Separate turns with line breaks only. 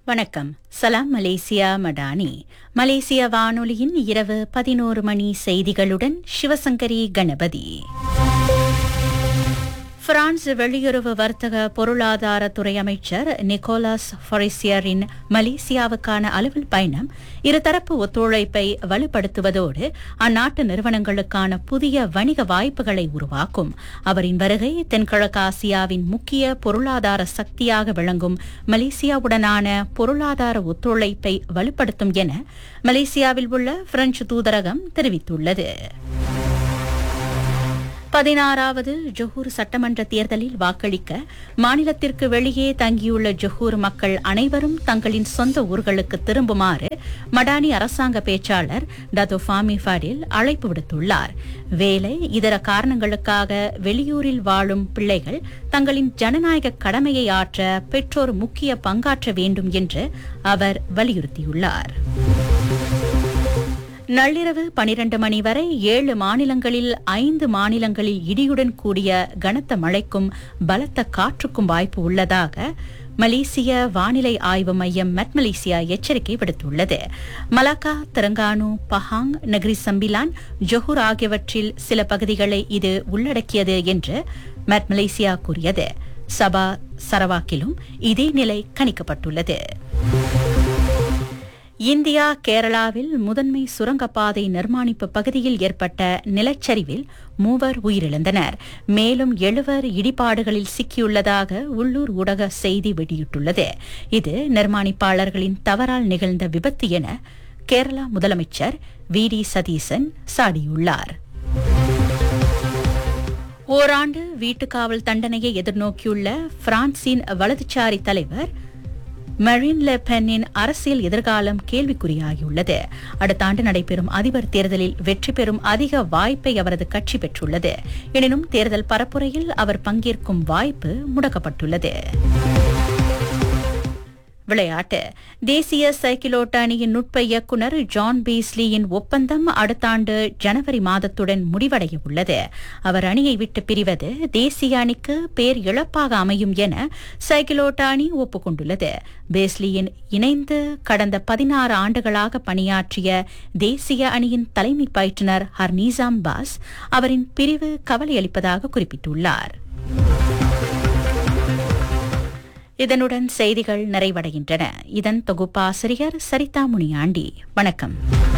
வணக்கம் சலாம் மலேசியா மடானி மலேசிய வானொலியின் இரவு பதினோரு மணி செய்திகளுடன் சிவசங்கரி கணபதி பிரான்ஸ் வெளியுறவு வர்த்தக பொருளாதாரத்துறை அமைச்சர் நிக்கோலாஸ் ஃபொரிசியரின் மலேசியாவுக்கான அலுவல் பயணம் இருதரப்பு ஒத்துழைப்பை வலுப்படுத்துவதோடு அந்நாட்டு நிறுவனங்களுக்கான புதிய வணிக வாய்ப்புகளை உருவாக்கும் அவரின் வருகை தென்கிழக்கு ஆசியாவின் முக்கிய பொருளாதார சக்தியாக விளங்கும் மலேசியாவுடனான பொருளாதார ஒத்துழைப்பை வலுப்படுத்தும் என மலேசியாவில் உள்ள பிரெஞ்சு தூதரகம் தெரிவித்துள்ளது பதினாறாவது ஜொஹூர் சட்டமன்ற தேர்தலில் வாக்களிக்க மாநிலத்திற்கு வெளியே தங்கியுள்ள ஜொஹூர் மக்கள் அனைவரும் தங்களின் சொந்த ஊர்களுக்கு திரும்புமாறு மடானி அரசாங்க பேச்சாளர் டதோ ஃபாமி ஃபடில் அழைப்பு விடுத்துள்ளார் வேலை இதர காரணங்களுக்காக வெளியூரில் வாழும் பிள்ளைகள் தங்களின் ஜனநாயக கடமையை ஆற்ற பெற்றோர் முக்கிய பங்காற்ற வேண்டும் என்று அவர் வலியுறுத்தியுள்ளார் நள்ளிரவு பனிரண்டு மணி வரை ஏழு மாநிலங்களில் ஐந்து மாநிலங்களில் இடியுடன் கூடிய கனத்த மழைக்கும் பலத்த காற்றுக்கும் வாய்ப்பு உள்ளதாக மலேசிய வானிலை ஆய்வு மையம் மெட் மலேசியா எச்சரிக்கை விடுத்துள்ளது Malacca Terengganu Pahang Negeri Sembilan Johor ஆகியவற்றில் சில பகுதிகளை இது உள்ளடக்கியது என்று மெட் மலேசியா கூறியது சபா சரவாக்கிலும் இதே நிலை கணிக்கப்பட்டுள்ளது இந்தியா கேரளாவில் முதன்மை சுரங்கப்பாதை நிர்மாணிப்பு பகுதியில் ஏற்பட்ட நிலச்சரிவில் மூவர் உயிரிழந்தனர் மேலும் எழுவர் இடிபாடுகளில் சிக்கியுள்ளதாக உள்ளூர் ஊடக செய்தி வெளியிட்டுள்ளது இது நிர்மாணிப்பாளர்களின் தவறால் நிகழ்ந்த விபத்து என கேரளா முதலமைச்சர் வி டி சதீசன் சாடியுள்ளார் ஓராண்டு வீட்டுக்காவல் தண்டனையை எதிர்நோக்கியுள்ள பிரான்சின் வலதுசாரி தலைவர் மரின் லெ பென்னின் அரசியல் எதிர்காலம் கேள்விக்குறியாகியுள்ளது அடுத்த ஆண்டு நடைபெறும் அதிபர் தேர்தலில் வெற்றி பெறும் அதிக வாய்ப்பை அவரது கட்சி பெற்றுள்ளது எனினும் தேர்தல் பரப்புரையில் அவர் பங்கேற்கும் வாய்ப்பு முடக்கப்பட்டுள்ளது விளையாட்டு தேசிய சைக்கிளோட்ட அணியின் நுட்ப இயக்குநர் ஜான் பீஸ்லியின் ஒப்பந்தம் அடுத்த ஆண்டு ஜனவரி மாதத்துடன் முடிவடைய உள்ளது அவர் அணியை விட்டு பிரிவது தேசிய அணிக்கு பேர் இழப்பாக அமையும் என சைக்கிளோட்ட அணி ஒப்புக்கொண்டுள்ளது பேஸ்லியின் இணைந்து கடந்த பதினாறு ஆண்டுகளாக பணியாற்றிய தேசிய அணியின் தலைமை பயிற்றுநர் ஹர்னீசாம் பாஸ் அவரின் பிரிவு கவலையளிப்பதாக குறிப்பிட்டுள்ளார் இதனுடன் செய்திகள் நிறைவடைகின்றன இதன் தொகுப்பாசிரியர் சரிதா முனியாண்டி வணக்கம்